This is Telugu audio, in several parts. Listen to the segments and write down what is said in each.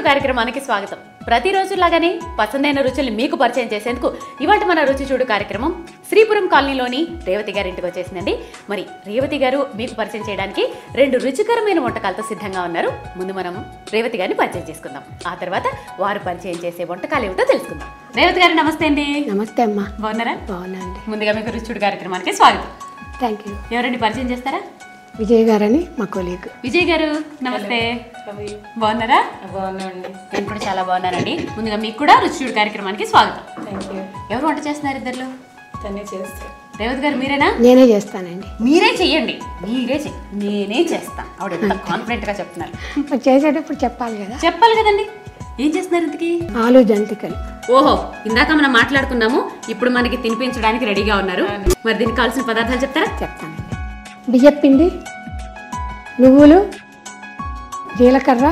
కార్యక్రమానికి స్వాగతం ప్రతిరోజు లాగానే పసందైన రుచుల్ని మీకు పరిచయం చేసేందుకు ఇవాళ మన రుచి చూడు కార్యక్రమం శ్రీపురం కాలనీలోని రేవతి గారి ఇంటికి వచ్చేసిందండి మరి రేవతి గారు మీకు పరిచయం చేయడానికి రెండు రుచికరమైన వంటకాలతో సిద్ధంగా ఉన్నారు ముందు మనం రేవతి గారిని పరిచయం చేసుకుందాం ఆ తర్వాత వారు పరిచయం చేసే వంటకాలు ఏమిటో తెలుసుకుందాం రేవతి గారు నమస్తే అండి నమస్తే అమ్మా బాగున్నారా బాగున్నాండి ముందుగా మీకు రుచి చూడు కార్యక్రమానికి స్వాగతం థ్యాంక్ యూ ఎవరండి పరిచయం చేస్తారా విజయ్ గారని మా కొలీగ్ విజయ్ గారు నమస్తే బాగున్నారా బాగున్నాండి నేను కూడా చాలా బాగున్నానండి ముందుగా మీకు కూడా రుచి చూడు కార్యక్రమానికి స్వాగతం థ్యాంక్ యూ ఎవరు వంట చేస్తున్నారు ఇద్దరు తనే చేస్తే రేవతి గారు మీరేనా నేనే చేస్తానండి మీరే చెయ్యండి మీరే చెయ్యి నేనే చేస్తాను ఆవిడ ఎంత కాన్ఫిడెంట్ గా చెప్తున్నారు మరి చేసేటప్పుడు చెప్పాలి కదా చెప్పాలి కదండి ఏం చేస్తున్నారు ఇంతకి ఆలు జంతికలు ఓహో ఇందాక మనం మాట్లాడుకున్నాము ఇప్పుడు మనకి తినిపించడానికి రెడీగా ఉన్నారు మరి దీనికి కావాల్సిన పదార్థాలు చెప్తారా చెప్తానండి బియ్యపిండి నువ్వులు జీలకర్ర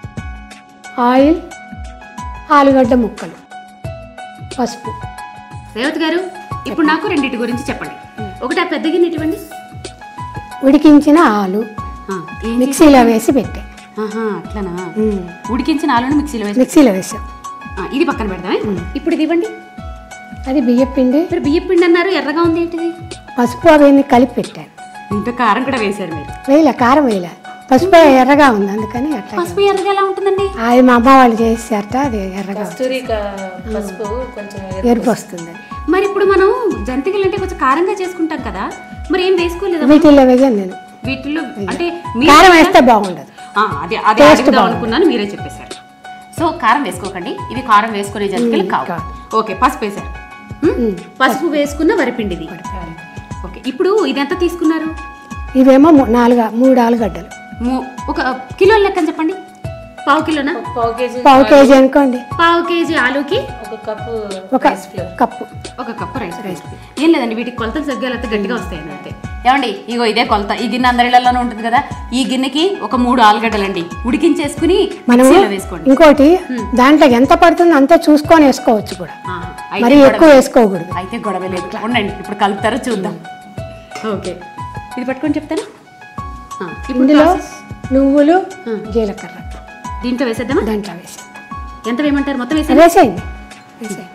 ఆయిల్ ఆలుగడ్డ ముక్కలు పసుపు రేవతి గారు ఇప్పుడు నాకు రెండింటి గురించి చెప్పండి ఒకటి ఆ పెద్ద గిన్నె ఇవ్వండి ఉడికించిన ఆలు ఆ, ఏం మిక్సీలో వేసి పెట్టే ఆహా అట్లనా ఉమ్. ఉడికించిన ఆలుని మిక్సీలో వేసి మిక్సీలో వేసాం ఆ, ఇది పక్కన పెడదామే ఇప్పుడు ఇది ఇవ్వండి అది బియ్యపిండి మీరు బియ్య పిండి అన్నారు ఎర్రగా ఉంది ఏంటిది పసుపు అవన్నీ కలిపి పెట్టాను ఇంత కారం కూడా వేశారు మీరు వేయలే కారం వేయలే పసుపు ఎర్రగా ఉంది అందుకని అట్లా పసుపు ఎర్రగా ఎలా ఉంటుందండి అది మా అమ్మ వాళ్ళు చేసారట అది ఎర్రగా ఉంది. కస్తూరి పసుపు కొంచెం ఎరుపు వస్తుంది అది. మరి ఇప్పుడు మనం జంతికలు అంటే కొంచెం కారంగా చేసుకుంటాం కదా మరి ఏం వేసుకోలేదా వీటిల్లో వేగాను నేను వీటిల్లో అంటే మీరు కారం వేస్తే బాగుండదు ఆ, అదే అదే అడుగుదాం అనుకున్నాను మీరే చెప్పేశారు సో కారం వేసుకోకండి ఇవి కారం వేసుకునే జంతికలు కావు కాదు. ఓకే పసుపు వేశారు ఉమ్? పసుపు వేసుకున్న వరిపిండిది ఓకే ఇప్పుడు ఇది ఎంత తీసుకున్నారు ఇవేమో ము- నాలుగు మూడు ఆలుగడ్డలు మూ- ఒక కిలో లెక్కని చెప్పండి పావు కిలోనా పావు కేజీ పావు కేజీ అనుకోండి పావు కేజీ ఆలుకి ఒక కప్పు ఒక కప్పు ఒక కప్పు రైస్ రైస్ ఏం లేదండి వీటికి కొలతలు సరిగ్గా లేకపోతే గట్టిగా వస్తాయండి అంతే ఏమండి ఇగో ఇదే కొలత ఈ గిన్నె అందరిళ్లలోనే ఉంటుంది కదా ఈ గిన్నెకి ఒక మూడు ఆలుగడ్డలండి ఉడికించేసుకుని మనము మిక్సీలో వేసుకోండి ఇంకోటి దాంట్లో ఎంత పడుతుందో అంతే చూసుకొని వేసుకోవచ్చు కూడా ఆ, అయితే మరి గొడవ- ఎక్కువ వేసుకోకూడదు అయితే గొడవ లేదు ఉండండి ఇప్పుడు కలుపుతారో చూద్దాం ఓకే ఇది పట్టుకొని చెప్తాను ఆ, ఇప్పుడు ఇందులో ప్రాసెస్. నువ్వులు జీలకర్ర దీంట్లో వేసేద్దామా దాంట్లో వేసి ఎంత వేయమంటారు మొత్తం వేసేది వేసేయండి వేసేయండి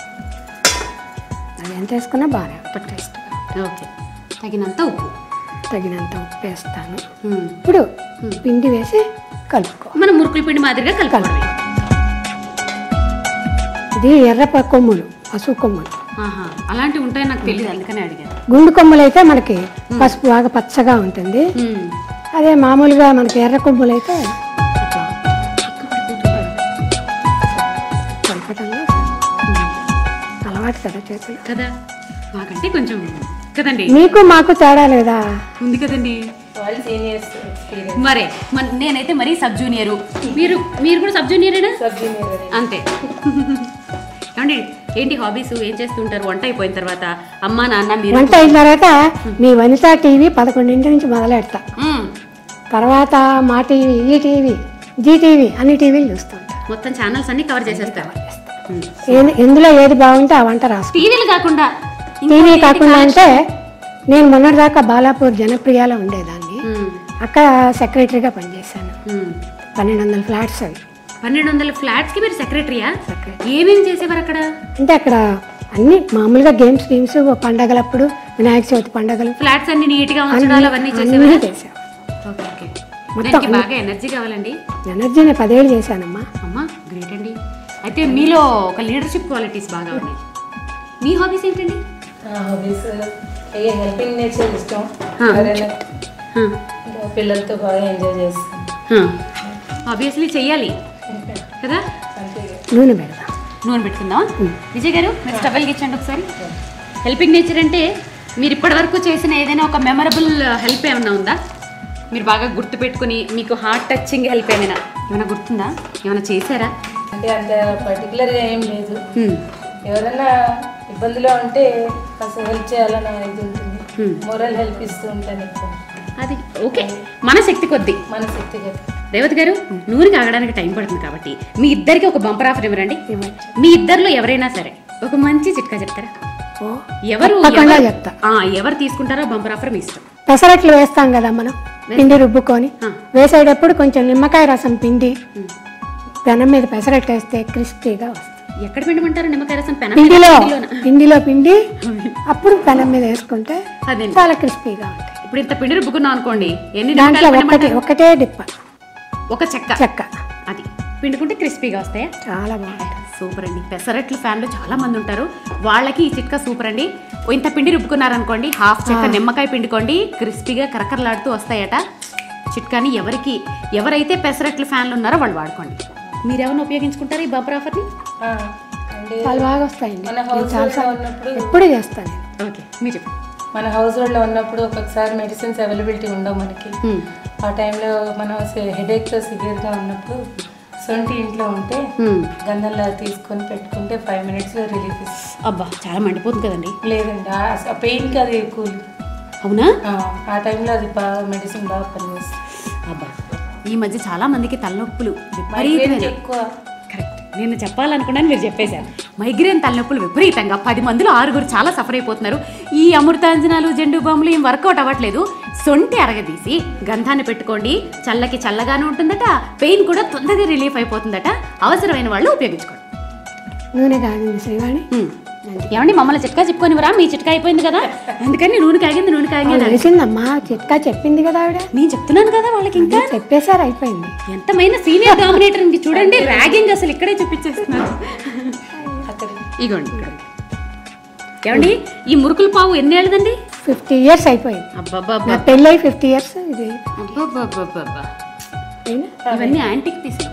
అది ఎంత వేసుకున్నా బాగా టేస్ట్ ఓకే తగినంత ఉప్పు తగినంత ఉప్పు వేస్తాను ఉమ్. ఇప్పుడు పిండి వేసి కలుపుకో మనం మురుకుల పిండి మాదిరిగా కలుపుకోవడమే ఇది ఎర్ర ప- కొమ్ములు పసుపు కొమ్ములు ఆహా అలాంటివి ఉంటాయి నాకు తెలియదు అందుకనే అడిగాను గుండు కొమ్ములు అయితే మనకి పసుపు బాగా పచ్చగా ఉంటుంది ఉమ్. అదే మామూలుగా మనకి ఎర్ర కొమ్ములు అయితే కలపటంలో అలవాటు కదా చేతులు కదా మాకంటే కొంచెం కదండి మీకు మాకు తేడా లేదా ఉంది కదండి వాళ్ళు సీనియర్స్ ఎక్స్పీరియన్స్ మరే మన- నేనైతే మరీ సబ్ జూనియర్ మీరు మీరు కూడా సబ్ జూనియరేనా సబ్ జూనియర్ అంతే ఏమండి ఏంటి హాబీస్ ఏం చేస్తుంటారు వంట అయిపోయిన తర్వాత అమ్మా నాన్న మీరు వంట అయిన తర్వాత మీ వనిత టీవీ పదకొండింటి నుంచి మొదలెడతా మ్మ్. తర్వాత మా టీవీ ఈ టీవీ జీ టీవీ అన్ని టీవీలు చూస్తుంటా మొత్తం ఛానల్స్ అన్ని కవర్ చేసేస్తారు మ్మ్. ఏ- ఎందులో ఏది బాగుంటే ఆ వంట రాసు టీవీలు కాకుండా ఇంకోటి టీవీ ఏంటి కాకుండా కాలక్షేపం? అంటే నేను మొన్నటిదాకా బాలాపూర్ జనప్రియాలో ఉండేదాన్ని మ్మ్. అక్కడ సెక్రటరీగా పనిచేశాను మ్మ్. పన్నెండు వందల ఫ్లాట్స్ అవి పన్నెండు వందల ఫ్లాట్స్ కి మీరు సెక్రటరీయా సెక్రటరీ ఏమేమి చేసేవారు అక్కడ అంటే అక్కడ అన్ని మామూలుగా గేమ్స్ గేమ్స్ పండగలప్పుడు వినాయక చవితి పండగలు ఫ్లాట్స్ అన్ని నీట్ గా ఉంచడాలు అవన్నీ అన్నీ చేసేవారా చేశాను ఓకే ఓకే మొత్తం దానికి బాగా ఎనర్జీ కావాలండి ఎనర్జీ నేను పదేళ్ళు చేశానమ్మా అమ్మా గ్రేట్ అండి అయితే మీలో ఒక లీడర్షిప్ క్వాలిటీస్ బాగా ఉన్నాయి మీ హాబీస్ ఏంటండి నా హాబీస్ అయ్యే హెల్పింగ్ నేచర్ ఇష్టం ఆ. ఎవరైనా ఆ, ఇంకా పిల్లలతో బాగా ఎంజాయ్ చేస్తాం ఆ. ఆబ్వియస్లీ చెయ్యాలి కదా అంతే నూనె పెడదాం నూనె పెట్టుకుందామా విజయ్ గారు మీరు స్టవ్ వెలిగించండి ఒకసారి హెల్పింగ్ నేచర్ అంటే మీరు ఇప్పటివరకు చేసిన ఏదైనా ఒక మెమరబుల్ హెల్ప్ ఏమైనా ఉందా మీరు బాగా గుర్తు పెట్టుకుని మీకు హార్ట్ టచింగ్ హెల్ప్ ఏమైనా ఏమైనా గుర్తుందా ఏమైనా చేశారా అంటే అంత పర్టికులర్గా ఏం లేదు హ్మ్. ఎవరైనా ఇబ్బందిలో ఉంటే కాస్త హెల్ప్ చేయాలని ఇది ఉంటుంది Hmm. మోరల్ హెల్ప్ ఇస్తూ ఉంటాను ఎక్కువ అది ఓకే మన శక్తి కొద్దీ మన శక్తిగత రేవతి గారు నూనె కాగడానికి టైం పడుతుంది కాబట్టి మీ ఇద్దరికి ఒక బంపర్ ఆఫర్ ఇవ్వరండి ఇవ్వచ్చు మీ ఇద్దరిలో ఎవరైనా సరే ఒక మంచి చిట్కా చెప్తారా ఓ ఎవరు తప్పకుండా ఎవరు- చెప్తా ఆ, ఎవరు తీసుకుంటారో బంపర్ ఆఫర్ మీ ఇష్టం పెసరట్లు వేస్తాం కదా మనం పిండి రుబ్బుకొని ఆ. వేసేటప్పుడు కొంచెం నిమ్మకాయ రసం పిండి పెనం మీద పెసరట్టు వేస్తే క్రిస్పీగా వస్తుంది ఎక్కడ పిండమంటారు నిమ్మకాయ రసం పెనం పిండిలో పిండిలోనా? పిండిలో పిండి అప్పుడు పెనం మీద వేసుకుంటే అదేండి చాలా క్రిస్పీగా ఉంటాయి ఇప్పుడు ఇంత పిండి రుబ్బుకున్నాం అనుకోండి ఎన్ని దాంట్లో నిమ్మకాయలు ఒకటి పిండమంటారు? ఒకటే డిప్ప ఒక చెక్క చెక్క అది పిండుకుంటే క్రిస్పీగా వస్తాయా చాలా బాగుంటుంది సూపర్ అండి పెసరట్లు ఫ్యాన్లు చాలా మంది ఉంటారు వాళ్ళకి ఈ చిట్కా సూపర్ అండి ఓ ఇంత పిండి రుబ్బుకున్నారనుకోండి హాఫ్ చెక్క నిమ్మకాయ పిండుకోండి క్రిస్పీగా కరకరలాడుతూ వస్తాయట చిట్కాని ఎవరికి ఎవరైతే పెసరట్లు ఫ్యాన్లు ఉన్నారో వాళ్ళు వాడుకోండి మీరేమైనా ఉపయోగించుకుంటారు ఈ బబ్బర్ ఆఫర్ని ఆ, అంటే చాలా బాగా వస్తాయండి మన నేను హౌస్ చాలా ఉన్నప్పుడు ఎప్పుడు చేస్తాను నేను ఓకే మీరు చెప్పండి మన హౌస్ హోల్డ్లో ఉన్నప్పుడు ఒక్కొక్కసారి మెడిసిన్స్ అవైలబిలిటీ ఉండవు మనకి హ్మ్. ఆ టైంలో మనం హెడేక్తో సివియర్గా ఉన్నప్పుడు సొంటి ఇంట్లో ఉంటే హ్మ్. గంధంలా తీసుకొని పెట్టుకుంటే ఫైవ్ మినిట్స్లో రిలీఫ్ ఇస్తుంది అబ్బా చాలా మండిపోతుంది కదండి లేదండి ఆ- ఆ పెయిన్కి అది కూల్ అవునా ఆ టైంలో అది బాగా మెడిసిన్ బాగా పనిచేస్తుంది అబ్బా ఈ మధ్య చాలా మందికి తలనొప్పులు మైగ్రేన్ విపరీతమైన ఎక్కువ కరెక్ట్ నేను చెప్పాలనుకున్నాను మీరు చెప్పేశారు మైగ్రేన్ తలనొప్పులు విపరీతంగా పది మందిలో ఆరుగురు చాలా సఫర్ అయిపోతున్నారు ఈ అమృతాంజనాలు జెండు బాంబులు ఏం వర్కౌట్ అవ్వట్లేదు సొంటి అరగదీసి గంధాన్ని పెట్టుకోండి చల్లకి చల్లగానే ఉంటుందట పెయిన్ కూడా తొందరగా రిలీఫ్ అయిపోతుందట అవసరమైన వాళ్ళు ఉపయోగించుకోండి నూనె కాగింది శ్రీవాణి హ్మ్. ఏమండి మమ్మల్ని చిట్కా చెప్పుకోనివరా మీ చిట్కా అయిపోయింది కదా అందుకని నూనె కాగింది నూనె కాగింది అని. తెలిసిందమ్మా చిట్కా చెప్పింది కదా ఆవిడ నేను చెప్తున్నాను కదా వాళ్ళకి ఇంకా చెప్పేశారు అయిపోయింది ఎంతమైన సీనియర్ డామినేటర్ ఇంక చూడండి ర్యాగింగ్ అసలు ఇక్కడే చూపించేస్తున్నారు అక్కడ ఇగోండి ఇక్కడ. ఏమండి ఈ మురుకుల పావు ఎన్ని ఏళ్ళదండి ఫిఫ్టీ ఇయర్స్ అయిపోయింది అబ్బాబ్బా నా పెళ్ళై ఫిఫ్టీ ఇయర్స్ ఇది అబ్బబ్బబ్బబ్బబ్బా. అయినా ఇవన్నీ యాంటిక్ పీసులు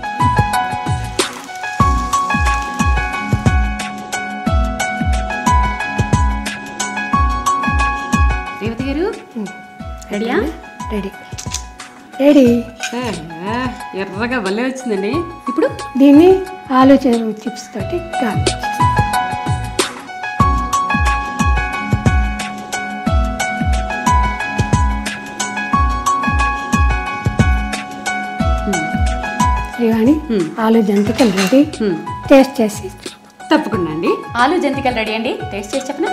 రేవతి గారు రెడీయా రెడీ రెడీ ఎర్రగా భలే వచ్చిందండి ఇప్పుడు దీన్ని ఆలు చిప్స్ తోటి గార్నిష్ చేస్తాం. శ్రీవాణి Hmm. ఆలు జంతికలు రెడీ హ్మ్. టేస్ట్ చేసి తప్పకుండా అండి ఆలు జంతికలు రెడీ అండి టేస్ట్ చేసి చెప్పనా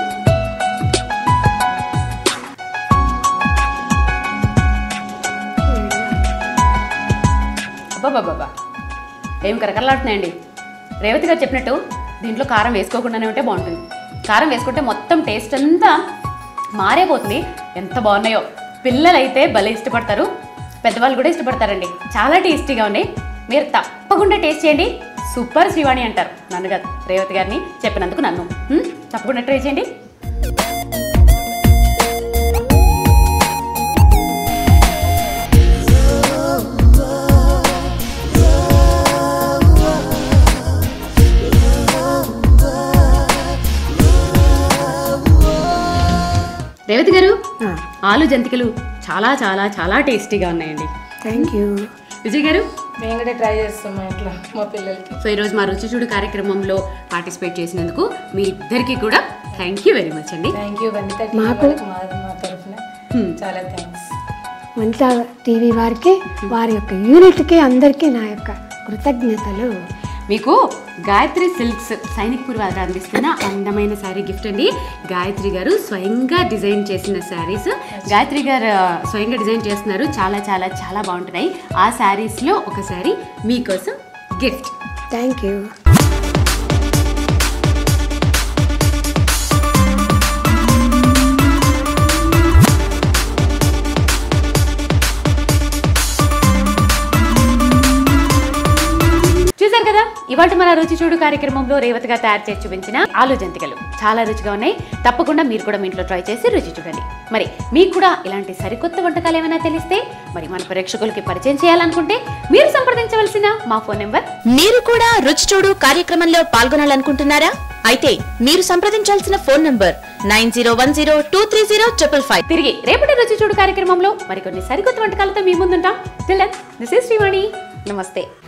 అబ్బాబాబా ఏం కరకరలాడుతున్నాయండి రేవతి గారు చెప్పినట్టు దీంట్లో కారం వేసుకోకుండానే ఉంటే బాగుంటుంది కారం వేసుకుంటే మొత్తం టేస్ట్ అంతా మారేపోతుంది ఎంత బాగున్నాయో పిల్లలైతే భలే ఇష్టపడతారు పెద్దవాళ్ళు కూడా ఇష్టపడతారండి చాలా టేస్టీగా ఉన్నాయి మీరు తప్పకుండా టేస్ట్ చేయండి సూపర్ శ్రీవాణి అంటారు నన్ను కాదు రేవతి గారిని చెప్పినందుకు నన్ను హ్మ్? తప్పకుండా ట్రై చేయండి రేవతి గారు ఆలు జంతికలు చాలా చాలా చాలా టేస్టీగా ఉన్నాయండి థ్యాంక్ యూ విజయ్ గారు మేము కూడా ట్రై చేస్తాం మా ఇంట్లో మా పిల్లలకి సో ఈరోజు మా రుచి చూడు కార్యక్రమంలో పార్టిసిపేట్ చేసినందుకు మీ ఇద్దరికి కూడా థ్యాంక్ యూ వెరీ మచ్ అండి థ్యాంక్ యూ వనిత టీవీ మాకు- వాళ్ళకి మా మా తరఫున చాలా థ్యాంక్స్ వంట టీవీ వారికి వారి యొక్క యూనిట్కి అందరికీ నా యొక్క కృతజ్ఞతలు మీకు గాయత్రి సిల్క్స్ సైనిక్పూర్ వారు అందిస్తున్న అందమైన శారీ గిఫ్ట్ అండి గాయత్రి గారు స్వయంగా డిజైన్ చేసిన శారీస్ గాయత్రి గారు ఆ, స్వయంగా డిజైన్ చేస్తున్నారు చాలా చాలా చాలా బాగుంటున్నాయి ఆ శారీస్లో ఒక శారీ మీకోసం గిఫ్ట్ థ్యాంక్ యూ చూసారు కదా ఇవాళ మన రుచి చూడు కార్యక్రమంలో రేవతిగా తయారు చేసి చూపించిన ఆలు జంతికలు చాలా రుచిగా ఉన్నాయి తప్పకుండా మీరు కూడా మీ ఇంట్లో ట్రై చేసి రుచి చూడండి మరి మీకు కూడా ఇలాంటి సరికొత్త వంటకాలు ఏమైనా తెలిస్తే మరి మన ప్రేక్షకులకి పరిచయం చేయాలనుకుంటే మీరు సంప్రదించవలసిన మా ఫోన్ నెంబర్ మీరు కూడా రుచి చూడు కార్యక్రమంలో పాల్గొనాలనుకుంటున్నారా అయితే మీరు సంప్రదించాల్సిన phone number nine zero one zero two three zero triple five తిరిగి రేపటి రుచి చూడు కార్యక్రమంలో మరికొన్ని సరికొత్త వంటకాలతో మీ ముందుంటాం దిస్ ఈస్ శ్రీవాణి నమస్తే